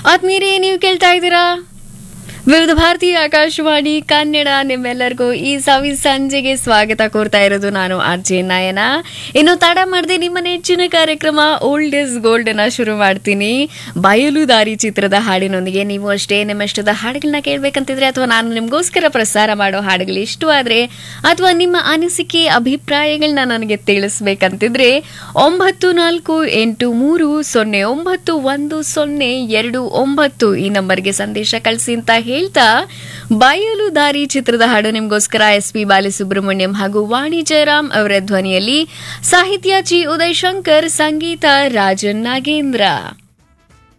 ಆತ್ಮೀಯರೇ ನೀವು ಕೇಳ್ತಾ ಇದ್ದೀರಾ ವಿವಿಧ ಭಾರತೀಯ ಆಕಾಶವಾಣಿ ಕನ್ನಡ ನಿಮ್ಮೆಲ್ಲರಿಗೂ ಈ ಸವಿ ಸಂಜೆಗೆ ಸ್ವಾಗತ ಕೋರ್ತಾ ಇರೋದು ನಾನು ಆರ್ ಜೆ ನಯನ ಇನ್ನು ತಡ ಮಾಡದೆ ನಿಮ್ಮ ನೆಚ್ಚಿನ ಕಾರ್ಯಕ್ರಮ ಓಲ್ಡ್ ಇಸ್ ಗೋಲ್ಡ್ ನ ಶುರು ಮಾಡ್ತೀನಿ ಬಯಲು ದಾರಿ ಚಿತ್ರದ ಹಾಡಿನೊಂದಿಗೆ ನೀವು ಅಷ್ಟೇ ನಿಮ್ಮ ಇಷ್ಟದ ಹಾಡುಗಳನ್ನ ಕೇಳಬೇಕಂತಿದ್ರೆ ಅಥವಾ ನಾನು ನಿಮಗೋಸ್ಕರ ಪ್ರಸಾರ ಮಾಡೋ ಹಾಡುಗಳು ಇಷ್ಟವಾದ್ರೆ ಅಥವಾ ನಿಮ್ಮ ಅನಿಸಿಕೆ ಅಭಿಪ್ರಾಯಗಳನ್ನ ನನಗೆ ತಿಳಿಸ್ಬೇಕಂತಿದ್ರೆ ಒಂಬತ್ತು ನಾಲ್ಕು ಎಂಟು ಮೂರು ಸೊನ್ನೆ ಒಂಬತ್ತು ಒಂದು ಸೊನ್ನೆ ಎರಡು ಒಂಬತ್ತು ಈ ನಂಬರ್ಗೆ ಸಂದೇಶ ಕಳಿಸಿ ಅಂತ ಹೇಳ್ತಾ ಬಯಲು ದಾರಿ ಚಿತ್ರದ ಹಾಡು ನಿಮಗೋಸ್ಕರ ಎಸ್ ಪಿ ಬಾಲಸುಬ್ರಹ್ಮಣ್ಯಂ ಹಾಗೂ ವಾಣಿ ಜಯರಾಮ್ ಅವರ ಧ್ವನಿಯಲ್ಲಿ ಸಾಹಿತ್ಯ ಜಿ ಉದಯ್ ಶಂಕರ್ ಸಂಗೀತ ರಾಜನ್ ನಾಗೇಂದ್ರ